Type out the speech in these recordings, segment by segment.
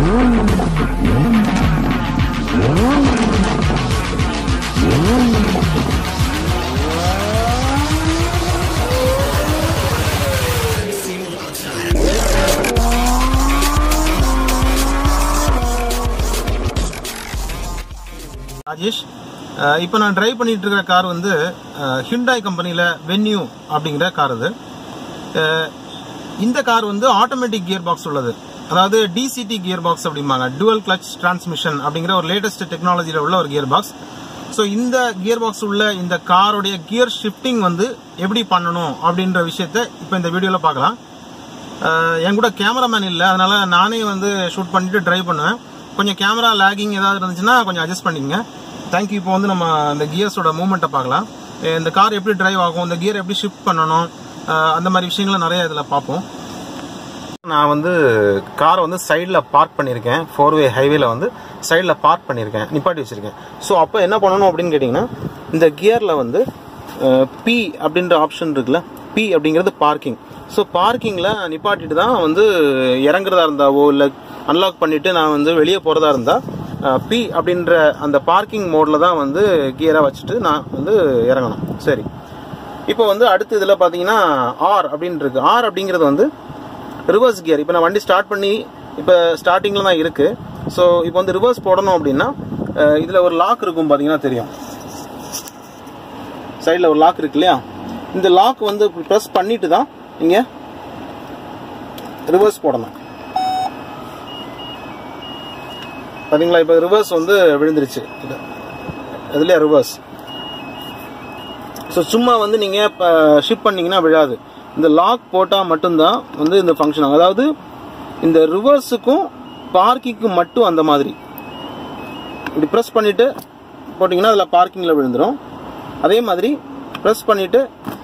ராஜேஷ் இப்போ நான் டிரைவ் பண்ணிட்டு இருக்கிற கார் வந்து ஹிண்டாய் கம்பெனியில் வென்யூ அப்படிங்கிற கார் இது அஹ், இந்த கார் வந்து ஆட்டோமேட்டிக் கியர் பாக்ஸ் உள்ளது அதாவது டிசிடி கியர் பாக்ஸ் அப்படிம்பாங்க டுவல் கிளச் டிரான்ஸ்மிஷன் அப்படிங்கிற ஒரு லேட்டஸ்ட் டெக்னாலஜியில் உள்ள ஒரு கியர் பாக்ஸ் ஸோ இந்த கியர் பாக்ஸ் உள்ள இந்த காரோடைய கியர் ஷிஃப்டிங் வந்து எப்படி பண்ணணும் அப்படின்ற விஷயத்த இப்போ இந்த வீடியோவில் பார்க்கலாம் அஹ் என் கூட கேமராமேன் இல்லை அதனால நானே வந்து ஷூட் பண்ணிட்டு டிரைவ் பண்ணுவேன் கொஞ்சம் கேமரா லேகிங் ஏதாவது இருந்துச்சுன்னா கொஞ்சம் அட்ஜஸ்ட் பண்ணிக்கங்க தேங்க்யூ இப்போ வந்து நம்ம இந்த கியர்ஸோட மூவ்மெண்ட்டை பார்க்கலாம் அஹ் இந்த கார் எப்படி டிரைவ் ஆகும் இந்த கியர் எப்படி ஷிஃப்ட் பண்ணணும் அஹ் அந்த மாதிரி விஷயங்களை நிறைய இதில் பார்ப்போம் நான் வந்து காரை வந்து சைடில் பார்க் பண்ணியிருக்கேன் ஃபோர் வே ஹைவேல வந்து சைடில் பார்க் பண்ணியிருக்கேன் நிப்பாட்டி வச்சிருக்கேன் ஸோ அப்போ என்ன பண்ணணும் அப்படின்னு கேட்டிங்கன்னா இந்த கியரில் வந்து பி அப்படின்ற ஆப்ஷன் இருக்குல்ல பி அப்படிங்கிறது பார்க்கிங் ஸோ பார்க்கிங்கில் நிப்பாட்டிட்டு தான் வந்து இறங்குறதா இருந்தாவோ இல்லை அன்லாக் பண்ணிட்டு நான் வந்து வெளியே போகிறதா இருந்தால் பி அப்படின்ற அந்த பார்க்கிங் மோடில் தான் வந்து கியரை வச்சுட்டு நான் வந்து இறங்கணும் சரி இப்போ வந்து அடுத்த இதில் பார்த்தீங்கன்னா ஆர் அப்படின்னு இருக்கு ஆர் அப்படிங்கிறது வந்து ரிவர்ஸ் கியர் இப்போ நான் வண்டி ஸ்டார்ட் பண்ணி இப்போ ஸ்டார்டிங்கில் தான் இருக்கு ஸோ இப்போ வந்து ரிவர்ஸ் போடணும் அப்படின்னா அஹ், இதுல ஒரு லாக் இருக்கும் பார்த்தீங்கன்னா தெரியும் சைடில் ஒரு லாக் இருக்கு இல்லையா இந்த லாக் வந்து ப்ரெஸ் பண்ணிட்டு தான் நீங்க ரிவர்ஸ் போடணும் பாத்தீங்களா இப்போ ரிவர்ஸ் வந்து விழுந்துருச்சு இது இதுல ரிவர்ஸ் ஸோ சும்மா வந்து நீங்க ஷிப் பண்ணீங்கன்னா விழாது இந்த லாக் போட்டா மட்டும்தான் வந்து இந்த ஃபங்க்ஷன் ஆகும் அதாவது இந்த ரிவர்ஸுக்கும் பார்க்கிங்க்கும் மட்டும் அந்த மாதிரி இப்படி ப்ரெஸ் பண்ணிட்டு போட்டிங்கன்னா அதில் பார்க்கிங்கில் விழுந்துரும் அதே மாதிரி ப்ரெஸ் பண்ணிட்டு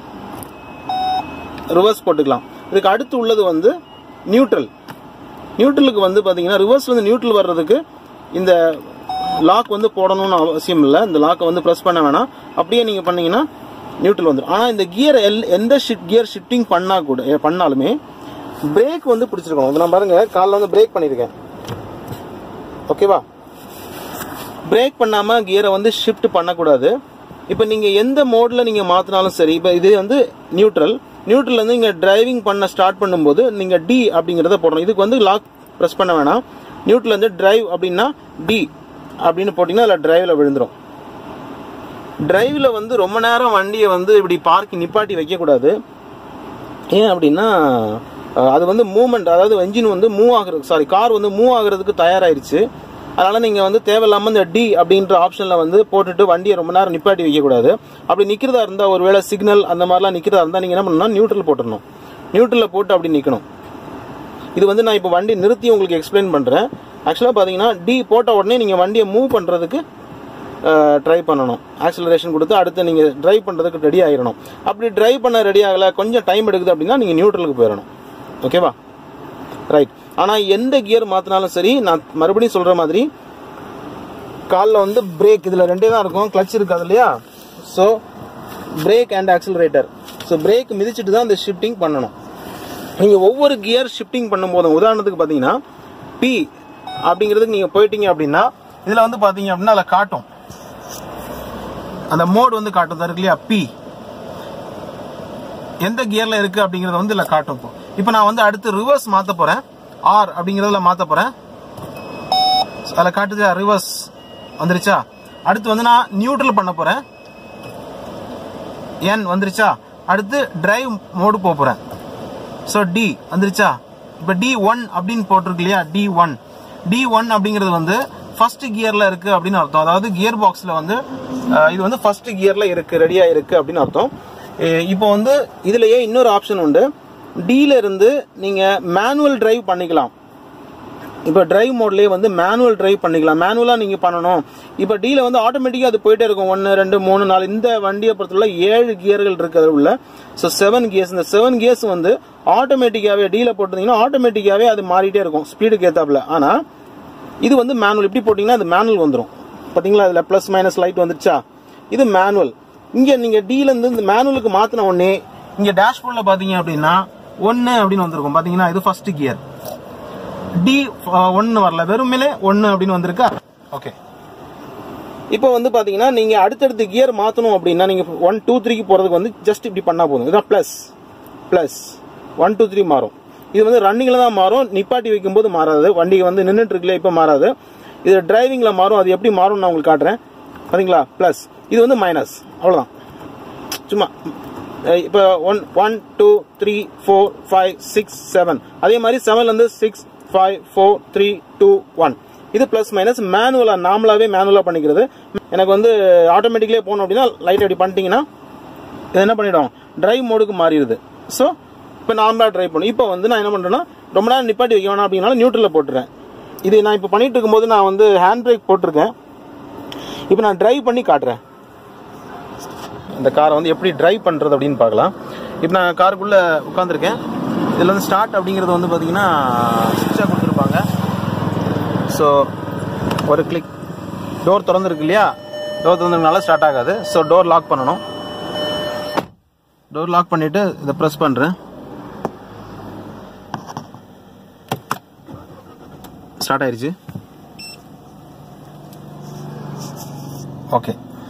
ரிவர்ஸ் போட்டுக்கலாம் இதுக்கு அடுத்து உள்ளது வந்து நியூட்ரல் நியூட்ரலுக்கு வந்து பார்த்தீங்கன்னா ரிவர்ஸ் வந்து நியூட்ரல் வர்றதுக்கு இந்த லாக் வந்து போடணும்னு அவசியம் இல்லை இந்த லாக்கை வந்து ப்ரெஸ் பண்ண வேணாம் அப்படியே நீங்கள் பண்ணீங்கன்னா நியூட்ரல் வந்துடும் ஆனால் இந்த கியர் எல் எந்த ஷிஃப்ட் கியர் ஷிஃப்டிங் பண்ணா கூட எ, பண்ணாலுமே பிரேக் வந்து பிடிச்சிருக்கணும் இது நான் பாருங்க காலில் வந்து பிரேக் பண்ணியிருக்கேன் ஓகேவா பிரேக் பண்ணாம கியரை வந்து ஷிஃப்ட் பண்ணக்கூடாது இப்போ நீங்க எந்த மோட்ல நீங்க மாத்தினாலும் சரி இப்போ இது வந்து நியூட்ரல் நியூட்ரல் வந்து நீங்க டிரைவிங் பண்ண ஸ்டார்ட் பண்ணும்போது நீங்க டி அப்படிங்கறத போடணும் இதுக்கு வந்து லாக் பிரஸ் பண்ண வேணாம் நியூட்ரல் வந்து டிரைவ் அப்படின்னா டி அப்படின்னு போட்டீங்கன்னா அதில் டிரைவ்ல விழுந்துரும் டிரைவ்ல வந்து ரொம்ப நேரம் வண்டியை வந்து இப்படி பார்க் நிப்பாட்டி வைக்கக்கூடாது ஏன் அப்படின்னா அஹ், அது வந்து மூவ்மெண்ட் அதாவது என்ஜின் வந்து மூவ் ஆகுறது சாரி கார் வந்து மூவ் ஆகுறதுக்கு தயாராயிருச்சு அதனால நீங்க வந்து தேவையில்லாம இந்த டி அப்படின்ற ஆப்ஷன்ல வந்து போட்டுட்டு வண்டியை ரொம்ப நேரம் நிப்பாட்டி வைக்கக்கூடாது அப்படி நிக்கிறதா இருந்தா ஒருவேளை சிக்னல் அந்த மாதிரிலாம் நிக்கிறதா இருந்தா நீங்க என்ன பண்ணணும்னா நியூட்ரல் போட்டுடணும் நியூட்ரல்ல போட்டு அப்படி நிக்கணும் இது வந்து நான் இப்போ வண்டி நிறுத்தி உங்களுக்கு எக்ஸ்பிளைன் பண்றேன் ஆக்சுவலா பாத்தீங்கன்னா டி போட்ட உடனே நீங்க வண்டியை மூவ் பண்றதுக்கு ட்ரை பண்ணணும் ஆக்சலரேஷன் கொடுத்து அடுத்து நீங்க டிரைவ் பண்றதுக்கு ரெடி ஆயிடணும் அப்படி டிரைவ் பண்ண ரெடி ஆகல கொஞ்சம் டைம் எடுக்குது அப்படின்னா நீங்க நியூட்ரலுக்கு போயிடணும் ஓகேவா ரைட் ஆனா எந்த கியர் மாத்தினாலும் சரி நான் மறுபடியும் சொல்ற மாதிரி காலில் வந்து பிரேக் இதுல ரெண்டே தான் இருக்கும் கிளச் இருக்காது இல்லையா so brake and accelerator so brake மிதிச்சிட்டு தான் இந்த ஷிஃப்டிங் பண்ணணும் நீங்க ஒவ்வொரு கியர் ஷிஃப்டிங் பண்ணும்போதும் உதாரணத்துக்கு பாத்தீங்கன்னா பி அப்படிங்கிறதுக்கு நீங்க போயிட்டீங்க அப்படின்னா இதுல வந்து பாத்தீங்க அப்படின்னா அதில் காட்டும் அந்த மோட் வந்து காட்டும் தான் இருக்கு இல்லையா பி எந்த கியர்ல இருக்கு அப்படிங்கறத வந்து இதுல காட்டும் இப்போ இப்போ நான் வந்து அடுத்து ரிவர்ஸ் மாத்த போறேன் ஆர் அப்படிங்கறதுல மாத்த போறேன் அதுல காட்டுது ரிவர்ஸ் வந்துருச்சா அடுத்து வந்து நான் நியூட்ரல் பண்ண போறேன் என் வந்துருச்சா அடுத்து டிரைவ் மோடு போக போறேன் ஸோ டி வந்துருச்சா இப்போ டி ஒன் அப்படின்னு போட்டிருக்கு இல்லையா டி ஒன் டி ஒன் அப்படிங்கிறது வந்து ஃபர்ஸ்ட் கியர்ல இருக்கு அப்படின்னு அர்த்தம் அதாவது கியர் பாக்ஸ்ல வந்து அஹ், இது வந்து ஃபர்ஸ்ட் கியர்ல இருக்கு ரெடியா இருக்கு அப்படின்னு அர்த்தம் அஹ், இப்போ வந்து இதுலயே இன்னொரு ஆப்ஷன் உண்டு டில இருந்து நீங்க மேனுவல் டிரைவ் பண்ணிக்கலாம் இப்போ டிரைவ் மோட்லயே வந்து மேனுவல் டிரைவ் பண்ணிக்கலாம் மேனுவலா நீங்க பண்ணணும் இப்போ டீல வந்து ஆட்டோமேட்டிக்கா அது போயிட்டே இருக்கும் ஒன்னு ரெண்டு மூணு நாலு இந்த வண்டியை பொறுத்தவரை ஏழு கியர்கள் இருக்கு அது உள்ள ஸோ செவன் கியர்ஸ் இந்த செவன் கியர்ஸ் வந்து ஆட்டோமேட்டிக்காவே டீல போட்டிருந்தீங்கன்னா ஆட்டோமேட்டிக்காவே அது மாறிட்டே இருக்கும் ஸ்பீடுக்கு ஏத்தாப்புல ஆனா இது வந்து மேனுவல் இப்படி போட்டீங்கன்னா அது மேனுவல் வந்துடும் பாத்தீங்களா இதுல பிளஸ் மைனஸ் லைட் வந்துருச்சா இது மேனுவல் இங்க நீங்க டீல இருந்து இந்த மேனுவலுக்கு மாத்தின உடனே இங்க டேஷ்போர்ட்ல பாத்தீங்க அப்படின்னா ஒன்னு அப்படின்னு வந்திருக்கும் பாத்தீங்கன்னா இது ஃபர்ஸ்ட் கியர் டி ஒன்னு வரல வெறுமனே ஒன்னு அப்படின்னு வந்திருக்கா ஓகே இப்போ வந்து பாத்தீங்கன்னா நீங்க அடுத்தடுத்து கியர் மாத்தணும் அப்படின்னா நீங்க ஒன் டூ த்ரீக்கு போறதுக்கு வந்து ஜஸ்ட் இப்படி பண்ணா போதும் இதான் plus plus one two three மாறும் இது வந்து ரன்னிங்ல தான் மாறும் நிப்பாட்டி வைக்கும்போது மாறாது வண்டி வந்து நின்றுட்டு இருக்குல்ல இப்போ மாறாது இது டிரைவிங்ல மாறும் அது எப்படி மாறும் நான் உங்களுக்கு காட்டுறேன் பாத்தீங்களா பிளஸ் இது வந்து மைனஸ் அவ்வளவுதான் சும்மா அஹ் இப்போ one one two three four five six seven அதே மாதிரி செவன்ல இருந்து six five four three two one இது பிளஸ் மைனஸ் மேனுவலா நார்மலாவே மேனுவலா பண்ணிக்கிறது எனக்கு வந்து ஆட்டோமேட்டிக்லேயே போகணும் அப்படின்னா லைட் அப்படி பண்ணிட்டீங்கன்னா இது என்ன பண்ணிடும் டிரைவ் மோடுக்கு மாறிடுது ஸோ இப்போ நார்மலாக ட்ரைவ் பண்ணும் இப்போ வந்து நான் என்ன பண்ணுறேன்னா ரொம்ப நேரம் நிப்பாட்டி வைக்க வேணாம் அப்படின்னால நியூட்ரலில் போட்டுறேன் இது நான் இப்போ பண்ணிட்டு இருக்கும்போது நான் வந்து ஹேண்ட் பிரேக் போட்டிருக்கேன் இப்போ நான் டிரைவ் பண்ணி காட்டுறேன் இந்த காரை வந்து எப்படி டிரைவ் பண்ணுறது அப்படின்னு பார்க்கலாம் இப்போ நான் காருக்குள்ளே உட்காந்துருக்கேன் இதில் வந்து ஸ்டார்ட் அப்படிங்கிறது வந்து பார்த்தீங்கன்னா சுவிட்சாக கொடுத்துருப்பாங்க ஸோ ஒரு கிளிக் டோர் திறந்துருக்கு இல்லையா டோர் திறந்துருக்கனால ஸ்டார்ட் ஆகாது ஸோ டோர் லாக் பண்ணணும் டோர் லாக் பண்ணிவிட்டு இதை ப்ரெஸ் பண்ணுறேன் ஸ்டார்ட் ஆயிருச்சு ஓகே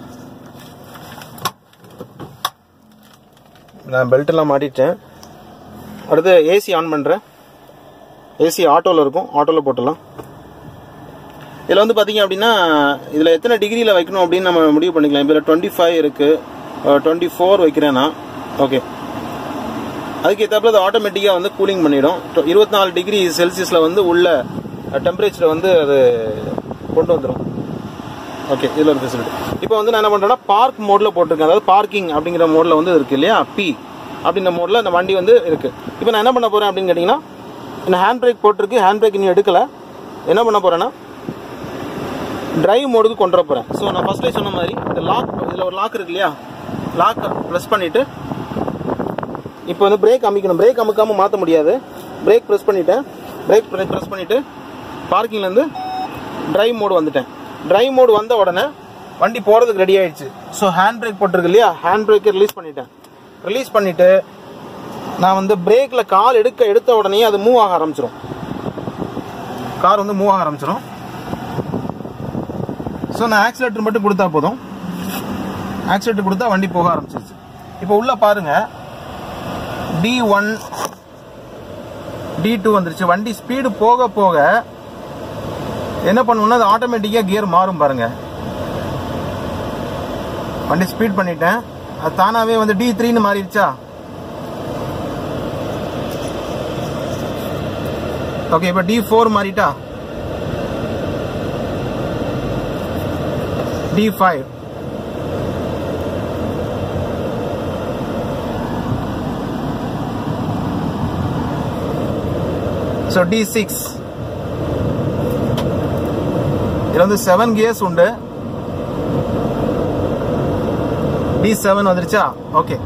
நான் பெல்ட் எல்லாம் மாட்டிட்டேன் அடுத்து ஏசி ஆன் பண்ணுறேன் ஏசி ஆட்டோவில் இருக்கும் ஆட்டோவில் போட்டுடலாம் இதில் வந்து பார்த்தீங்க அப்படின்னா இதில் எத்தனை டிகிரியில் வைக்கணும் அப்படின்னு நம்ம முடிவு பண்ணிக்கலாம் இப்போ டுவெண்ட்டி ஃபைவ் இருக்குது டுவெண்ட்டி ஃபோர் வைக்கிறேன்னா ஓகே அதுக்கு ஏற்றாப்புல அது ஆட்டோமேட்டிக்காக வந்து கூலிங் பண்ணிடும் இருபத்தி நாலு டிகிரி செல்சியஸில் வந்து உள்ள டெம்பரேச்சரை வந்து அது கொண்டு வந்துடும் ஓகே இதில் ஒரு ஃபெசிலிட்டி இப்போ வந்து நான் என்ன பண்ணுறேன்னா பார்க் மோடில் போட்டிருக்கேன் அதாவது பார்க்கிங் அப்படிங்கிற மோடில் வந்து இருக்கு இல்லையா பி அப்படின்ற மோடில் அந்த வண்டி வந்து இருக்கு இப்போ நான் என்ன பண்ண போகிறேன் அப்படின்னு கேட்டிங்கன்னா இந்த ஹேண்ட் பிரேக் போட்டிருக்கு ஹேண்ட் பிரேக் இன்னும் எடுக்கல என்ன பண்ண போகிறேன்னா டிரைவ் மோடுக்கு கொண்டு வர போகிறேன் ஸோ நான் ஃபர்ஸ்ட்லேயே சொன்ன மாதிரி இந்த லாக் இதில் ஒரு லாக் இருக்கு இல்லையா லாக் ப்ரெஸ் பண்ணிவிட்டு இப்போ வந்து பிரேக் அமைக்கணும் பிரேக் அமுக்காமல் மாற்ற முடியாது பிரேக் ப்ரெஸ் பண்ணிட்டேன் பிரேக் ப்ரெஸ் பண்ணிவிட்டு பார்க்கிங்லேருந்து டிரைவ் மோடு வந்துட்டேன் டிரைவ் மோடு வந்த உடனே வண்டி போகிறதுக்கு ரெடி ஆயிடுச்சு ஸோ ஹேண்ட் பிரேக் போட்டிருக்கு இல்லையா ஹேண்ட் பிரேக்கை ரிலீஸ் பண்ணிட்டேன் ரிலீஸ் பண்ணிவிட்டு நான் வந்து பிரேக்கில் கால் எடுக்க எடுத்த உடனே அது மூவ் ஆக ஆரம்பிச்சிடும் கார் வந்து மூவ் ஆக ஆரம்பிச்சிடும் ஸோ நான் ஆக்சிலேட்டர் மட்டும் கொடுத்தா போதும் ஆக்சிலேட்டர் கொடுத்தா வண்டி போக ஆரம்பிச்சிருச்சு இப்போ உள்ள பாருங்க டி ஒன் டி டூ வந்துருச்சு வண்டி ஸ்பீடு போக போக என்ன பண்ணுவோம்னா அது ஆட்டோமேட்டிக்காக கியர் மாறும் பாருங்க வண்டி ஸ்பீட் பண்ணிட்டேன் அது தானாவே வந்து டி த்ரீன்னு மாறிடுச்சா ஓகே இப்போ டி ஃபோர் மாறிட்டா D five so D six இதில் வந்து செவன் கியர்ஸ் உண்டு டி செவன் வந்துருச்சா ஓகே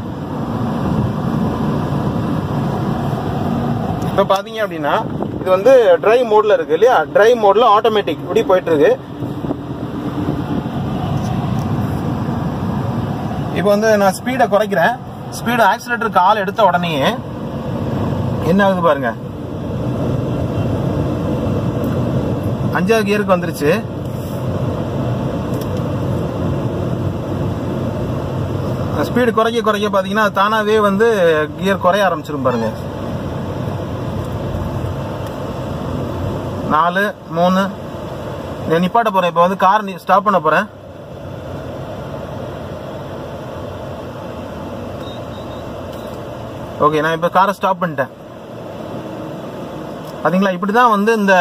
இப்போ பார்த்தீங்க அப்படின்னா இது வந்து டிரைவ் மோட்ல இருக்கு இல்லையா டிரைவ் மோட்ல ஆட்டோமேட்டிக் இப்படி போயிட்டு இருக்கு இப்போ வந்து நான் ஸ்பீடை குறைக்கிறேன் ஸ்பீடு ஆக்சிலேட்டர் கால் எடுத்த உடனே என்ன ஆகுது பாருங்க அஞ்சாவது கியருக்கு வந்துருச்சு ஸ்பீடு குறைக்க குறைக்க பார்த்தீங்கன்னா தானாவே வந்து கியர் குறைய ஆரம்பிச்சிடும் பாருங்க நாலு மூணு நான் நிப்பாட்ட போறேன் இப்போ வந்து கார் ஸ்டாப் பண்ண போறேன் ஓகே நான் இப்போ காரை ஸ்டாப் பண்ணிட்டேன் பாத்தீங்களா இப்படி தான் வந்து இந்த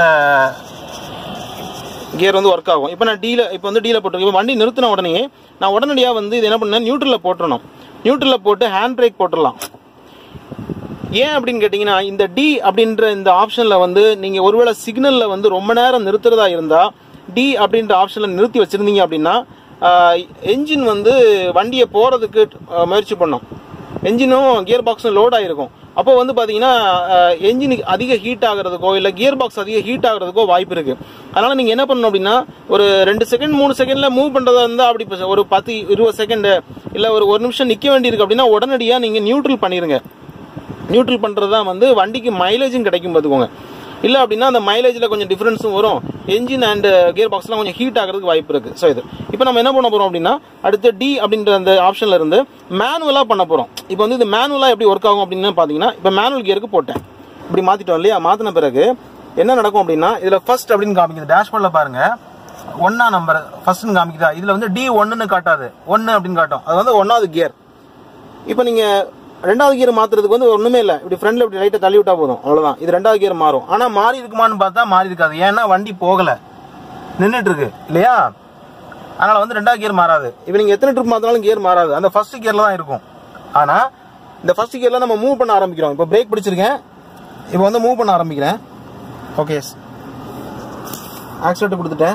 கியர் வந்து ஒர்க் ஆகும் இப்போ நான் டீல இப்போ வந்து டீல போட்டிருக்கேன் இப்போ வண்டி நிறுத்தின உடனே நான் உடனடியாக வந்து இது என்ன பண்ணேன் நியூட்ரலில் போட்டுறணும் நியூட்ரலில் போட்டு ஹேண்ட் பிரேக் போட்டுடலாம் ஏன் அப்படின்னு கேட்டிங்கன்னா இந்த டி அப்படின்ற இந்த ஆப்ஷனில் வந்து நீங்கள் ஒருவேளை சிக்னலில் வந்து ரொம்ப நேரம் நிறுத்துறதா இருந்தால் டி அப்படின்ற ஆப்ஷனில் நிறுத்தி வச்சுருந்தீங்க அப்படின்னா என்ஜின் வந்து வண்டியை போகிறதுக்கு முயற்சி பண்ணும் என்ஜினும் கியர் பாக்ஸும் லோட் ஆகிருக்கும் அப்போ வந்து பார்த்தீங்கன்னா என்ஜினுக்கு அதிக ஹீட் ஆகிறதுக்கோ இல்லை கியர் பாக்ஸ் அதிக ஹீட் ஆகிறதுக்கோ வாய்ப்பு இருக்கு அதனால நீங்கள் என்ன பண்ணணும் அப்படின்னா ஒரு ரெண்டு செகண்ட் மூணு செகண்டில் மூவ் பண்ணுறதா இருந்தால் அப்படி இப்ப ஒரு பத்து இருபது செகண்டு இல்லை ஒரு ஒரு நிமிஷம் நிற்க வேண்டியிருக்கு அப்படின்னா உடனடியாக நீங்கள் நியூட்ரல் பண்ணிடுங்க நியூட்ரல் பண்ணுறது தான் வந்து வண்டிக்கு மைலேஜும் கிடைக்கும் பார்த்துக்கோங்க இல்லை அப்படின்னா அந்த மைலேஜில் கொஞ்சம் டிஃப்ரென்ஸும் வரும் என்ஜின் அண்ட் கியர் பாக்ஸ்லாம் கொஞ்சம் ஹீட் ஆகிறதுக்கு வாய்ப்பு இருக்குது ஸோ இது இப்போ நம்ம என்ன பண்ண போகிறோம் அப்படின்னா அடுத்து டி அப்படின்ற அந்த ஆப்ஷனில் இருந்து மேனுவலாக பண்ண போகிறோம் இப்போ வந்து இது மேனுவலாக எப்படி ஒர்க் ஆகும் அப்படின்னு பார்த்தீங்கன்னா இப்போ மேனுவல் கியருக்கு போட்டேன் இப்படி மாற்றிட்டோம் இல்லையா மாற்றின பிறகு என்ன நடக்கும் அப்படின்னா இதில் ஃபர்ஸ்ட் அப்படின்னு காமிக்குது டேஷ்போர்டில் பாருங்க ஒன்னா நம்பர் ஃபர்ஸ்ட்னு காமிக்குதா இதில் வந்து டி ஒன்றுன்னு காட்டாது ஒன்று அப்படின்னு காட்டும் அது வந்து ஒன்றாவது கியர் இப்போ நீங்க ரெண்டாவது கியர் மாத்துறதுக்கு வந்து ஒண்ணுமே இல்லை இப்படி ஃப்ரண்ட்ல இப்படி லைட்டை தள்ளி விட்டா போதும் அவ்வளவுதான் இது ரெண்டாவது கியர் மாறும் ஆனா மாறி இருக்குமான்னு பார்த்தா மாறி இருக்காது ஏன்னா வண்டி போகல நின்றுட்டு இருக்கு இல்லையா அதனால வந்து ரெண்டாவது கியர் மாறாது இப்போ நீங்க எத்தனை ட்ரிப் மாத்தினாலும் கியர் மாறாது அந்த ஃபர்ஸ்ட் கியர்ல தான் இருக்கும் ஆனா இந்த ஃபர்ஸ்ட் கியர்ல நம்ம மூவ் பண்ண ஆரம்பிக்கிறோம் இப்போ பிரேக் பிடிச்சிருக்கேன் இப்போ வந்து மூவ் பண்ண ஆரம்பிக்கிறேன் ஓகே ஆக்சிலேட்டர் கொடுத்துட்டேன்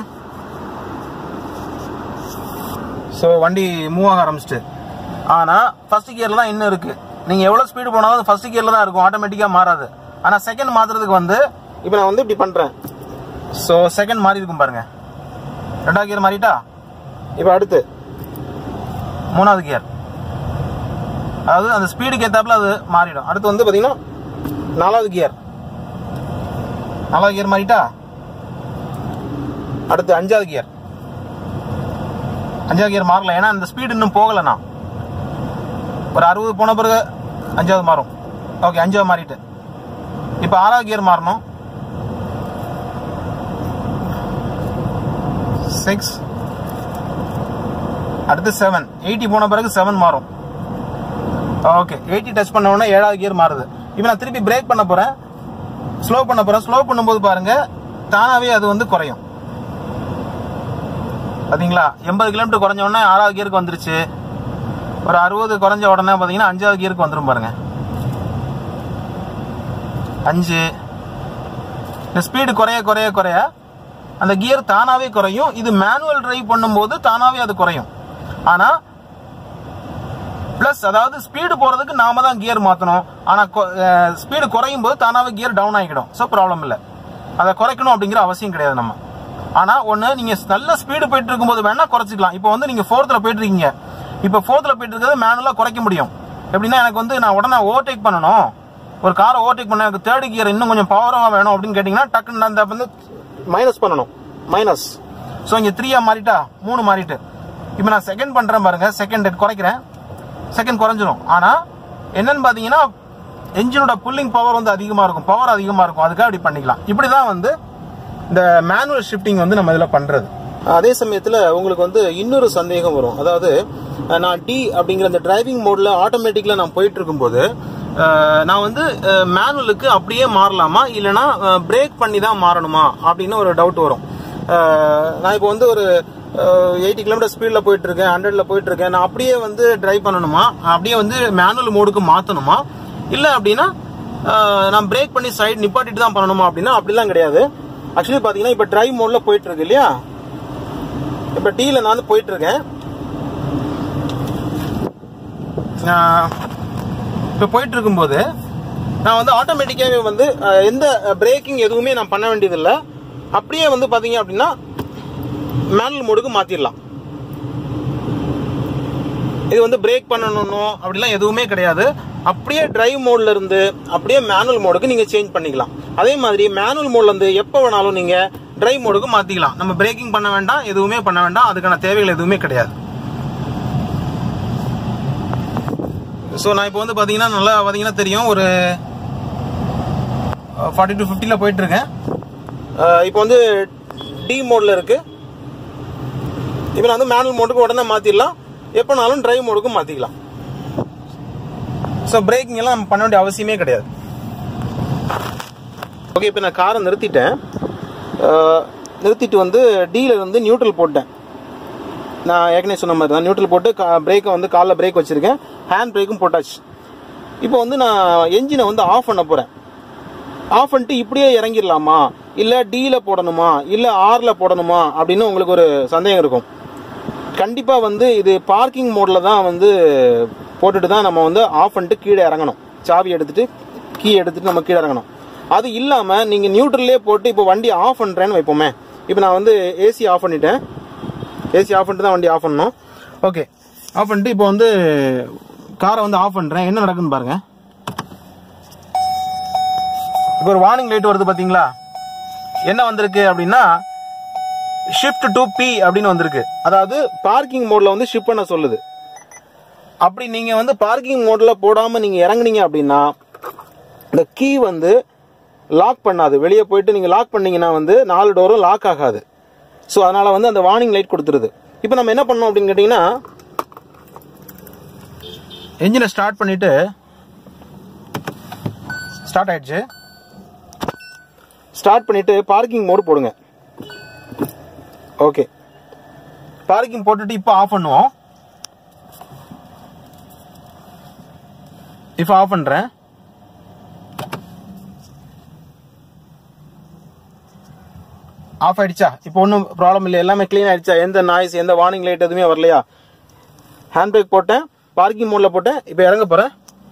ஸோ வண்டி மூவ் ஆக ஆரம்பிச்சிட்டு ஆனா ஃபர்ஸ்ட் கியர்ல தான் இன்னும் இருக்கு நீங்க எவ்வளவு ஸ்பீடு போனாலும் ஃபர்ஸ்ட் கியர்ல தான் இருக்கும் ஆட்டோமேட்டிக்கா மாறாது ஆனா செகண்ட் மாத்துறதுக்கு வந்து இப்போ நான் வந்து இப்படி பண்றேன் ஸோ செகண்ட் மாறி இருக்கும் பாருங்க ரெண்டாவது கியர் மாறிட்டா இப்போ அடுத்து மூணாவது கியர் அதாவது அந்த ஸ்பீடுக்கு ஏத்தாப்புல அது மாறிடும் அடுத்து வந்து பாத்தீங்கன்னா நாலாவது கியர் நாலாவது கியர் மாறிட்டா அடுத்து அஞ்சாவது கியர் அஞ்சாவது கியர் மாறல ஏன்னா அந்த ஸ்பீடு இன்னும் போகல நான் ஒரு அறுபது போன பிறகு அஞ்சாவது மாறும் ஓகே அஞ்சாவது மாறிட்டு இப்போ ஆறாவது கியர் மாறணும் சிக்ஸ் அடுத்து செவன் எயிட்டி போன பிறகு செவன் மாறும் ஓகே எயிட்டி டச் பண்ண உடனே ஏழாவது கியர் மாறுது இப்போ நான் திருப்பி பிரேக் பண்ண போறேன் ஸ்லோ பண்ண போறேன் ஸ்லோ பண்ணும்போது பாருங்க தானாவே அது வந்து குறையும் பாத்தீங்களா எண்பது கிலோமீட்டர் குறைஞ்ச உடனே ஆறாவது கியருக்கு வந்துருச்சு ஒரு அறுபது குறைஞ்ச உடனே பாத்தீங்கன்னா அஞ்சாவது கியருக்கு வந்துரும் பாருங்க அஞ்சு இந்த ஸ்பீடு குறைய குறைய குறைய அந்த கியர் தானாவே குறையும் இது மேனுவல் டிரைவ் பண்ணும்போது தானாவே அது குறையும் ஆனா பிளஸ் அதாவது ஸ்பீடு போறதுக்கு நாம தான் கியர் மாத்தணும் ஆனா ஸ்பீடு குறையும் போது தானாவே கியர் டவுன் ஆகிடும் ஸோ ப்ராப்ளம் இல்லை அதை குறைக்கணும் அப்படிங்கிற அவசியம் கிடையாது நம்ம ஆனா ஒண்ணு நீங்க நல்ல ஸ்பீடு போயிட்டு இருக்கும்போது வேணா குறைச்சிக்கலாம் இப்போ வந்து நீங்க ஃபோர்த்ல போயிட்டு இருக்கீங்க இப்போ ஃபோர்த்ல போயிட்டு இருக்கிறது மேனுவலா குறைக்க முடியும் எப்படின்னா எனக்கு வந்து நான் உடனே ஓவர்டேக் பண்ணணும் ஒரு காரை ஓவர்டேக் பண்ண எனக்கு தேர்ட் கியர் இன்னும் கொஞ்சம் பவரா வேணும் அப்படின்னு கேட்டீங்கன்னா டக்குன்னு அந்த வந்து மைனஸ் பண்ணணும் மைனஸ் ஸோ இங்க த்ரீயா மாறிட்டா மூணு மாறிட்டு இப்போ நான் செகண்ட் பண்றேன் பாருங்க செகண்ட் குறைக்கிறேன் செகண்ட் குறைஞ்சிரும் ஆனா என்னன்னு பாத்தீங்கன்னா என்ஜினோட புல்லிங் பவர் வந்து அதிகமா இருக்கும் பவர் அதிகமா இருக்கும் அதுக்காக இப்படி பண்ணிக்கலாம் இப்படிதான் வந்து இந்த மேனுவல் ஷிஃப்டிங் வந்து நம்ம இதுல பண்றது அதே சமயத்துல உங்களுக்கு வந்து இன்னொரு சந்தேகம் வரும் அதாவது அஹ், நான் டி அப்படிங்கிற அந்த டிரைவிங் மோட்ல ஆட்டோமேட்டிக்ல நான் போயிட்டு இருக்கும்போது அஹ், நான் வந்து மேனுவலுக்கு அப்படியே மாறலாமா இல்லைன்னா பிரேக் பண்ணி தான் மாறணுமா அப்படின்னு ஒரு டவுட் வரும் அஹ், நான் இப்போ வந்து ஒரு எயிட்டி கிலோமீட்டர் ஸ்பீட்ல போயிட்டு இருக்கேன் ஹண்ட்ரட்ல போயிட்டு இருக்கேன் நான் அப்படியே வந்து டிரைவ் பண்ணணுமா அப்படியே வந்து மேனுவல் மோடுக்கு மாத்தணுமா இல்ல அப்படின்னா அஹ், நான் பிரேக் பண்ணி சைடு நிப்பாட்டிட்டு தான் பண்ணணுமா அப்படின்னா அப்படிலாம் கிடையாது ஆக்சுவலி பாத்தீங்கன்னா இப்ப டிரைவ் மோட்ல போயிட்டு இருக்கு இல்லையா இப்ப டீல நான் வந்து போயிட்டு இருக்கேன் நான் இப்ப போயிட்டு இருக்கும்போது நான் வந்து ஆட்டோமேட்டிக்காவே வந்து அஹ், எந்த பிரேக்கிங் எதுவுமே நான் பண்ண வேண்டியதில்ல அப்படியே வந்து பாத்தீங்க அப்படின்னா மேனுவல் மோடுக்கு மாத்திரலாம் இது வந்து பிரேக் பண்ணணும் அப்படிலாம் எதுவுமே கிடையாது அப்படியே டிரைவ் மோட்ல இருந்து அப்படியே மேனுவல் மோடுக்கு நீங்க சேஞ்ச் பண்ணிக்கலாம் அதே மாதிரி மேனுவல் மோட்ல இருந்து எப்போ வேணாலும் நீங்க டிரைவ் மோடுக்கு மாத்திக்கலாம் நம்ம பிரேக்கிங் பண்ண வேண்டாம் எதுவுமே பண்ண வேண்டாம் அதுக்கான தேவைகள் எதுவுமே கிடையாது ஸோ நான் இப்போ வந்து பார்த்தீங்கன்னா நல்லா பார்த்தீங்கன்னா தெரியும் ஒரு ஃபார்ட்டி டு ஃபிஃப்டியில் போயிட்டு இருக்கேன் அஹ் இப்போ வந்து டி மோட்ல இருக்கு இப்போ நான் வந்து மேனுவல் மோடுக்கு உடனே மாத்திடலாம் எப்போனாலும் டிரைவ் மோடுக்கு மாத்திக்கலாம் ஸோ பிரேக்கிங் எல்லாம் நம்ம பண்ண வேண்டிய அவசியமே கிடையாது ஓகே இப்போ நான் காரை நிறுத்திட்டேன் அஹ் நிறுத்திட்டு வந்து டீல இருந்து நியூட்ரல் போட்டேன் நான் ஏற்கனவே சொன்ன மாதிரி தான் நியூட்ரல் போட்டு பிரேக்கை வந்து காலில் பிரேக் வச்சிருக்கேன் ஹேண்ட் பிரேக்கும் போட்டாச்சு இப்போ வந்து நான் என்ஜினை வந்து ஆஃப் பண்ண போறேன் ஆஃப் பண்ணிட்டு இப்படியே இறங்கிடலாமா இல்ல டீல போடணுமா இல்ல ஆர்ல போடணுமா அப்படின்னு உங்களுக்கு ஒரு சந்தேகம் இருக்கும் கண்டிப்பா வந்து இது பார்க்கிங் மோட்ல தான் வந்து போட்டுட்டு தான் நம்ம வந்து ஆஃப் பண்ணிட்டு கீழே இறங்கணும் சாவி எடுத்துட்டு கீ எடுத்துட்டு நம்ம கீழே இறங்கணும் அது இல்லாம நீங்க நியூட்ரல்லே போட்டு இப்போ வண்டி ஆஃப் பண்றேன்னு வைப்போமே இப்போ நான் வந்து ஏசி ஆஃப் பண்ணிட்டேன் ஏசி ஆஃப் பண்ணிட்டு தான் வண்டி ஆஃப் பண்ணணும் ஓகே ஆஃப் பண்ணிட்டு இப்போ வந்து காரை வந்து ஆஃப் பண்றேன் என்ன நடக்குன்னு பாருங்க இப்போ ஒரு வார்னிங் லைட் வருது பாத்தீங்களா என்ன வந்திருக்கு அப்படின்னா ஷிஃப்ட் டு பி அப்படின்னு வந்திருக்கு அதாவது பார்க்கிங் மோட்ல வந்து ஷிஃப்ட் பண்ண சொல்லுது அப்படி நீங்க வந்து பார்க்கிங் மோட்ல போடாம நீங்க இறங்குனீங்க அப்படின்னா இந்த கீ வந்து லாக் பண்ணாது வெளியே போயிட்டு நீங்க லாக் பண்ணீங்கன்னா வந்து நாலு டோரும் லாக் ஆகாது ஸோ அதனால வந்து அந்த வார்னிங் லைட் கொடுத்துருது இப்போ நம்ம என்ன பண்ணோம் அப்படின்னு கேட்டிங்கன்னா என்ஜினை ஸ்டார்ட் பண்ணிட்டு ஸ்டார்ட் ஆயிடுச்சு ஸ்டார்ட் பண்ணிட்டு பார்க்கிங் மோடு போடுங்க ஓகே பார்க்கிங் போட்டுட்டு இப்போ ஆஃப் பண்ணுவோம் இப்போ ஆஃப் பண்றேன் ஆஃப் ஆயிடுச்சா இப்போ ஒன்றும் ப்ராப்ளம் இல்லை எல்லாமே க்ளீன் ஆயிடுச்சா எந்த நாய்ஸ் எந்த வார்னிங் லைட் எதுவுமே வரலையா ஹேண்ட் பிரேக் போட்டேன் பார்க்கிங் மோட்ல போட்டேன் இப்போ இறங்க போறேன்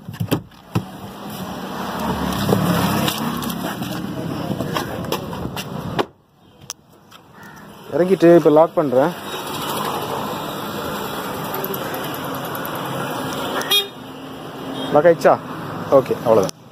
இறங்கிட்டு இப்போ லாக் பண்றேன் லாக் ஆயிடுச்சா ஓகே அவ்வளோதான்